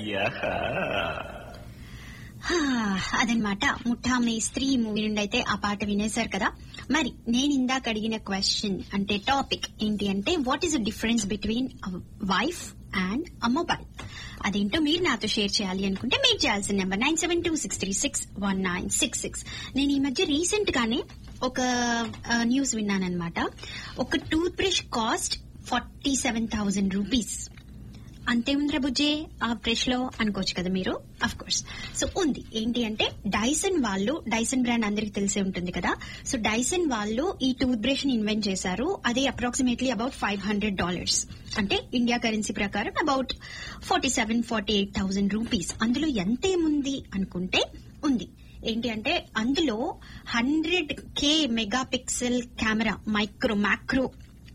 హా, అదనమాట ముఠా మే స్త్రీ మూవీ నుండి అయితే ఆ పాట వినేశారు కదా మరి నేను ఇందాక అడిగిన క్వశ్చన్ అంటే టాపిక్ ఏంటి అంటే what is the difference between wife and uh mobile అదేంటో మీరు నాతో షేర్ చేయాలి అనుకుంటే మీరు చేయాల్సిన number nine seven two six three six one nine six six నేను ఈ మధ్య రీసెంట్ గానే ఒక న్యూస్ విన్నానమాట ఒక toothbrush cost forty seven thousand rupees అంతే ఉందిరా బుజ్జే ఆ బ్రష్ లో అనుకోవచ్చు కదా మీరు అఫ్ కోర్స్ సో ఉంది ఏంటి అంటే డైసన్ వాళ్ళు డైసన్ బ్రాండ్ అందరికి తెలిసే ఉంటుంది కదా సో డైసన్ వాళ్ళు ఈ టూత్ బ్రష్ ని ఇన్వెంట్ చేశారు అది approximately about five hundred dollars అంటే ఇండియా కరెన్సీ ప్రకారం about forty seven forty eight thousand rupees అందులో ఎంతేముంది అనుకుంటే ఉంది ఏంటి అంటే అందులో హండ్రెడ్ కే mega pixel camera micro macro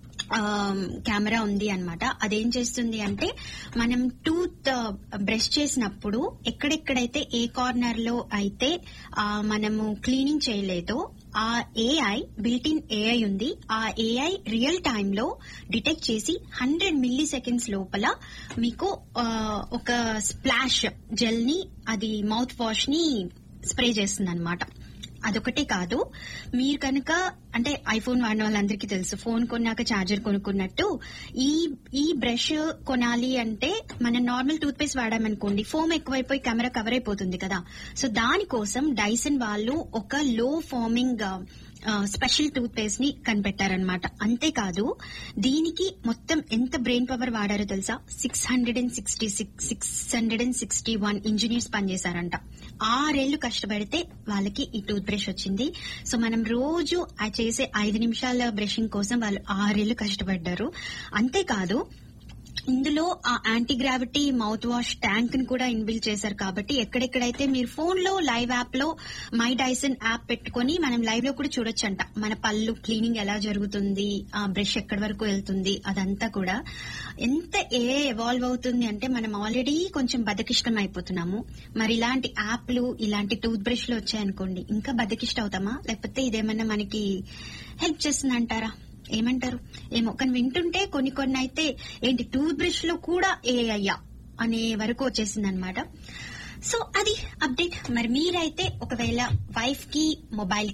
camera ఉంది అనమాట అదేం చేస్తుంది అంటే మనం టూత్ బ్రష్ చేసినప్పుడు ఎక్కడెక్కడైతే ఏ కార్నర్ లో అయితే ఆ, మనము క్లీనింగ్ చేయలేదో ఆ ఏఐ బిల్ట్ ఇన్ ఏఐ ఉంది ఆ ఏఐ రియల్ టైమ్ లో డిటెక్ట్ చేసి హండ్రెడ్ మిల్లీ సెకండ్స్ లోపల మీకు ఆ, ఒక స్ప్లాష్ జెల్ ని అది మౌత్ వాష్ ని స్ప్రే చేస్తుంది అనమాట అదొకటే కాదు మీరు కనుక అంటే ఐఫోన్ వాడిన వాళ్ళందరికీ తెలుసు ఫోన్ కొన్నాక ఛార్జర్ కొనుక్కున్నట్టు ఈ ఈ బ్రష్ కొనాలి అంటే మనం నార్మల్ టూత్ పేస్ట్ వాడామనుకోండి ఫోమ్ ఎక్కువైపోయి కెమెరా కవర్ అయిపోతుంది కదా సో దానికోసం డైసన్ వాళ్ళు ఒక లో ఫార్మింగ్ స్పెషల్ టూత్ పేస్ట్ ని కనిపెట్టారనమాట అంతేకాదు దీనికి మొత్తం ఎంత బ్రెయిన్ పవర్ వాడారో తెలుసా six hundred and sixty six six hundred and sixty one engineers పనిచేశారంట ఆరేళ్లు కష్టపడితే వాళ్ళకి ఈ టూత్ బ్రష్ వచ్చింది సో మనం రోజు ఆ చేసే ఐదు నిమిషాల బ్రషింగ్ కోసం వాళ్ళు ఆరేళ్లు కష్టపడ్డారు అంతేకాదు ఇందులో ఆ antigravity mouthwash tank ని కూడా ఇన్బిల్ చేశారు కాబట్టి ఎక్కడెక్కడైతే మీరు ఫోన్ లో లైవ్ యాప్ లో మై డైసన్ యాప్ పెట్టుకొని మనం లైవ్ లో కూడా చూడొచ్చంట మన పళ్ళు క్లీనింగ్ ఎలా జరుగుతుంది ఆ బ్రష్ ఎక్కడి వరకు వెళ్తుంది అదంతా కూడా ఎంత ఏ ఎవాల్వ్ అవుతుంది అంటే మనం ఆల్రెడీ కొంచెం బద్దకిష్టం అయిపోతున్నాము మరి ఇలాంటి యాప్లు ఇలాంటి టూత్ బ్రష్లు వచ్చాయనుకోండి ఇంకా బద్దకిష్ట అవుతామా లేకపోతే ఇదేమన్నా మనకి హెల్ప్ చేస్తుందంటారా ఏమంటారు ఏమో కానీ వింటుంటే కొన్ని కొన్ని అయితే ఏంటి టూత్ బ్రష్ లో కూడా ఏ అయ్యా అనే వరకు వచ్చేసింది అనమాట సో అది అప్డేట్ మరి మీరైతే ఒకవేళ వైఫ్ కి మొబైల్